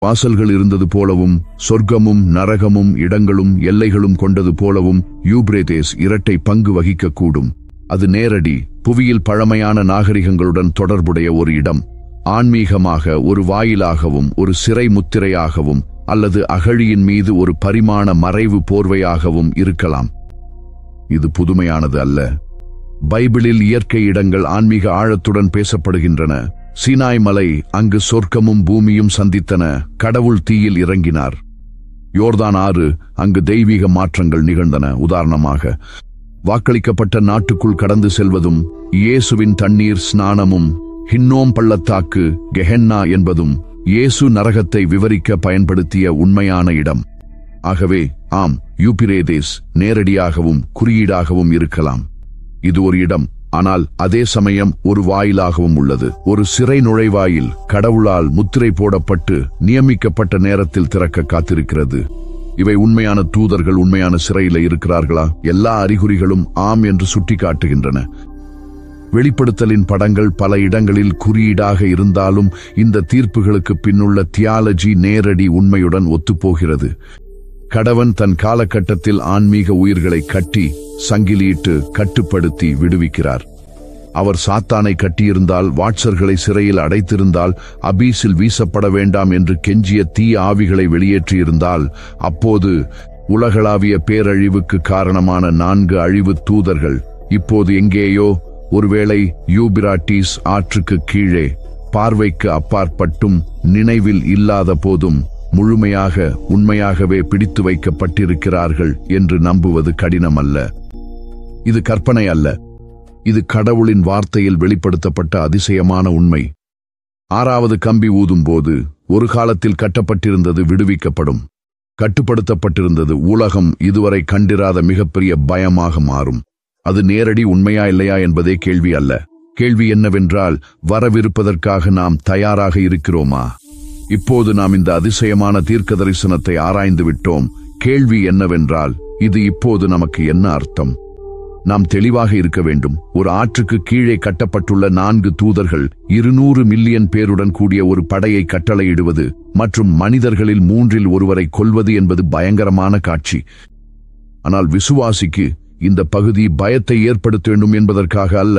வாசல்கள் இருந்தது போலவும் சொர்க்கமும் நரகமும் இடங்களும் எல்லைகளும் கொண்டது போலவும் யூப்ரேதேஸ் இரட்டை பங்கு வகிக்கக்கூடும் அது நேரடி புவியில் பழமையான நாகரிகங்களுடன் தொடர்புடைய ஒரு இடம் ஆன்மீகமாக ஒரு வாயிலாகவும் ஒரு சிறை முத்திரையாகவும் அல்லது அகழியின் மீது ஒரு பரிமாண மறைவு போர்வையாகவும் இருக்கலாம் இது புதுமையானது அல்ல பைபிளில் இயற்கை இடங்கள் ஆன்மீக ஆழத்துடன் பேசப்படுகின்றன சீனாய் மலை அங்கு சொர்க்கமும் பூமியும் சந்தித்தன கடவுள் தீயில் இறங்கினார் யோர்தான் ஆறு அங்கு தெய்வீக மாற்றங்கள் நிகழ்ந்தன உதாரணமாக வாக்களிக்கப்பட்ட நாட்டுக்குள் கடந்து செல்வதும் இயேசுவின் தண்ணீர் ஸ்நானமும் ஹின்னோம் பள்ளத்தாக்கு கெஹென்னா என்பதும் இயேசு நரகத்தை விவரிக்க பயன்படுத்திய உண்மையான இடம் ஆகவே ஆம் யூபிரேதேஸ் நேரடியாகவும் குறியீடாகவும் இருக்கலாம் இது ஒரு இடம் ஆனால் அதே சமயம் ஒரு வாயிலாகவும் உள்ளது ஒரு சிறை நுழைவாயில் கடவுளால் முத்திரை போடப்பட்டு நியமிக்கப்பட்ட நேரத்தில் திறக்க காத்திருக்கிறது இவை உண்மையான தூதர்கள் உண்மையான சிறையில இருக்கிறார்களா எல்லா அறிகுறிகளும் ஆம் என்று சுட்டிக்காட்டுகின்றன வெளிப்படுத்தலின் படங்கள் பல இடங்களில் குறியீடாக இருந்தாலும் இந்த தீர்ப்புகளுக்கு பின்னுள்ள தியாலஜி நேரடி உண்மையுடன் ஒத்துப்போகிறது கடவன் தன் காலகட்டத்தில் ஆன்மீக உயிர்களை கட்டி சங்கிலியிட்டு கட்டுப்படுத்தி விடுவிக்கிறார் அவர் சாத்தானை கட்டியிருந்தால் வாட்சர்களை சிறையில் அடைத்திருந்தால் அபீஸில் வீசப்பட வேண்டாம் என்று கெஞ்சிய தீ ஆவிகளை வெளியேற்றியிருந்தால் அப்போது உலகளாவிய பேரழிவுக்கு காரணமான நான்கு அழிவு தூதர்கள் இப்போது எங்கேயோ ஒருவேளை யூபிராட்டிஸ் ஆற்றுக்கு கீழே பார்வைக்கு அப்பாற்பட்டும் நினைவில் இல்லாத போதும் முழுமையாக உண்மையாகவே பிடித்து வைக்கப்பட்டிருக்கிறார்கள் என்று நம்புவது கடினமல்ல இது கற்பனை அல்ல இது கடவுளின் வார்த்தையில் வெளிப்படுத்தப்பட்ட அதிசயமான உண்மை ஆறாவது கம்பி ஊதும்போது ஒரு காலத்தில் கட்டப்பட்டிருந்தது விடுவிக்கப்படும் கட்டுப்படுத்தப்பட்டிருந்தது உலகம் இதுவரை கண்டிராத மிகப்பெரிய பயமாக மாறும் அது நேரடி உண்மையா இல்லையா என்பதே கேள்வி அல்ல கேள்வி என்னவென்றால் வரவிருப்பதற்காக நாம் தயாராக இருக்கிறோமா இப்போது நாம் இந்த அதிசயமான தீர்க்க தரிசனத்தை ஆராய்ந்து விட்டோம் கேள்வி என்னவென்றால் இது இப்போது நமக்கு என்ன அர்த்தம் நாம் தெளிவாக இருக்க வேண்டும் ஒரு ஆற்றுக்கு கீழே கட்டப்பட்டுள்ள நான்கு தூதர்கள் இருநூறு மில்லியன் பேருடன் கூடிய ஒரு படையை கட்டளையிடுவது மற்றும் மனிதர்களில் மூன்றில் ஒருவரை கொல்வது என்பது பயங்கரமான காட்சி ஆனால் விசுவாசிக்கு இந்த பகுதி பயத்தை ஏற்படுத்த வேண்டும் என்பதற்காக அல்ல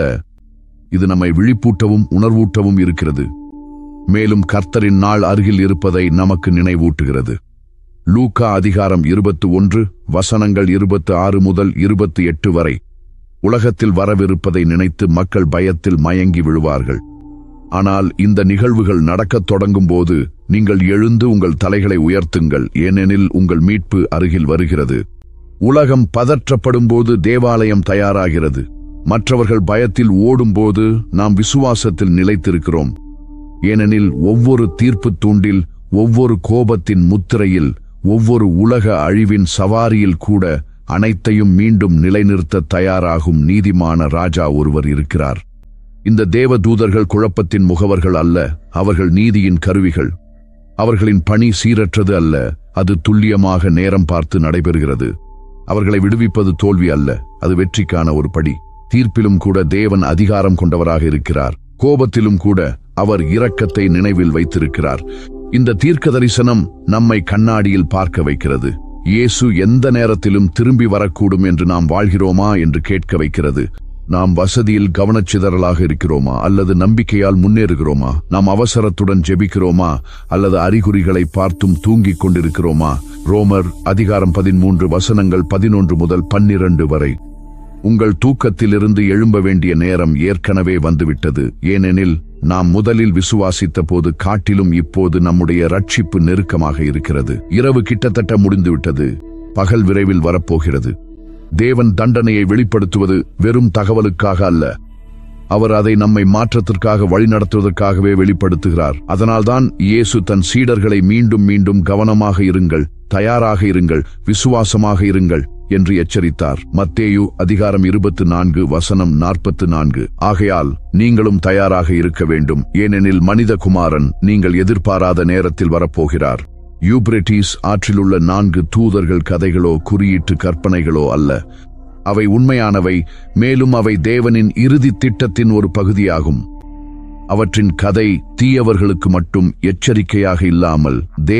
இது நம்மை விழிப்பூட்டவும் உணர்வூட்டவும் இருக்கிறது மேலும் கர்த்தரின் நாள் அருகில் இருப்பதை நமக்கு நினைவூட்டுகிறது லூக்கா அதிகாரம் இருபத்து ஒன்று வசனங்கள் இருபத்து ஆறு முதல் இருபத்தி எட்டு வரை உலகத்தில் வரவிருப்பதை நினைத்து மக்கள் பயத்தில் மயங்கி விழுவார்கள் ஆனால் இந்த நிகழ்வுகள் நடக்கத் தொடங்கும் போது நீங்கள் எழுந்து உங்கள் தலைகளை உயர்த்துங்கள் ஏனெனில் உங்கள் மீட்பு அருகில் வருகிறது உலகம் பதற்றப்படும் போது தேவாலயம் தயாராகிறது மற்றவர்கள் பயத்தில் ஓடும்போது நாம் விசுவாசத்தில் நிலைத்திருக்கிறோம் ஏனெனில் ஒவ்வொரு தீர்ப்பு தூண்டில் ஒவ்வொரு கோபத்தின் முத்திரையில் ஒவ்வொரு உலக அழிவின் சவாரியில் கூட அனைத்தையும் மீண்டும் நிலைநிறுத்த தயாராகும் நீதிமான ராஜா ஒருவர் இருக்கிறார் இந்த தேவ தூதர்கள் குழப்பத்தின் முகவர்கள் அல்ல அவர்கள் நீதியின் கருவிகள் அவர்களின் பணி சீரற்றது அல்ல அது துல்லியமாக நேரம் பார்த்து நடைபெறுகிறது அவர்களை விடுவிப்பது தோல்வி அல்ல அது வெற்றிக்கான ஒரு படி தீர்ப்பிலும் கூட தேவன் அதிகாரம் கொண்டவராக இருக்கிறார் கோபத்திலும் கூட அவர் இரக்கத்தை நினைவில் வைத்திருக்கிறார் இந்த தீர்க்க தரிசனம் நம்மை கண்ணாடியில் பார்க்க வைக்கிறது இயேசு எந்த நேரத்திலும் திரும்பி வரக்கூடும் என்று நாம் வாழ்கிறோமா என்று கேட்க வைக்கிறது நாம் வசதியில் கவனச்சிதறலாக இருக்கிறோமா அல்லது நம்பிக்கையால் முன்னேறுகிறோமா நாம் அவசரத்துடன் ஜெபிக்கிறோமா அல்லது அறிகுறிகளை பார்த்தும் தூங்கிக் கொண்டிருக்கிறோமா ரோமர் அதிகாரம் பதிமூன்று வசனங்கள் பதினொன்று முதல் பன்னிரண்டு வரை உங்கள் தூக்கத்திலிருந்து எழும்ப வேண்டிய நேரம் ஏற்கனவே வந்துவிட்டது ஏனெனில் நாம் முதலில் விசுவாசித்த போது காட்டிலும் இப்போது நம்முடைய ரட்சிப்பு நெருக்கமாக இருக்கிறது இரவு கிட்டத்தட்ட முடிந்துவிட்டது பகல் விரைவில் வரப்போகிறது தேவன் தண்டனையை வெளிப்படுத்துவது வெறும் தகவலுக்காக அல்ல அவர் அதை நம்மை மாற்றத்திற்காக வழிநடத்துவதற்காகவே வெளிப்படுத்துகிறார் அதனால்தான் இயேசு தன் சீடர்களை மீண்டும் மீண்டும் கவனமாக இருங்கள் தயாராக இருங்கள் விசுவாசமாக இருங்கள் என்று எச்சரித்தார் மத்தேயு அதிகாரம் இருபத்து நான்கு வசனம் நாற்பத்து நான்கு ஆகையால் நீங்களும் தயாராக இருக்க வேண்டும் ஏனெனில் மனித குமாரன் நீங்கள் எதிர்பாராத நேரத்தில் வரப்போகிறார் யூப்ரெட்டிஸ் ஆற்றிலுள்ள நான்கு தூதர்கள் கதைகளோ குறியீட்டு கற்பனைகளோ அல்ல அவை உண்மையானவை மேலும் அவை தேவனின் இறுதி திட்டத்தின் ஒரு பகுதியாகும் அவற்றின் கதை தீயவர்களுக்கு மட்டும் எச்சரிக்கையாக இல்லாமல்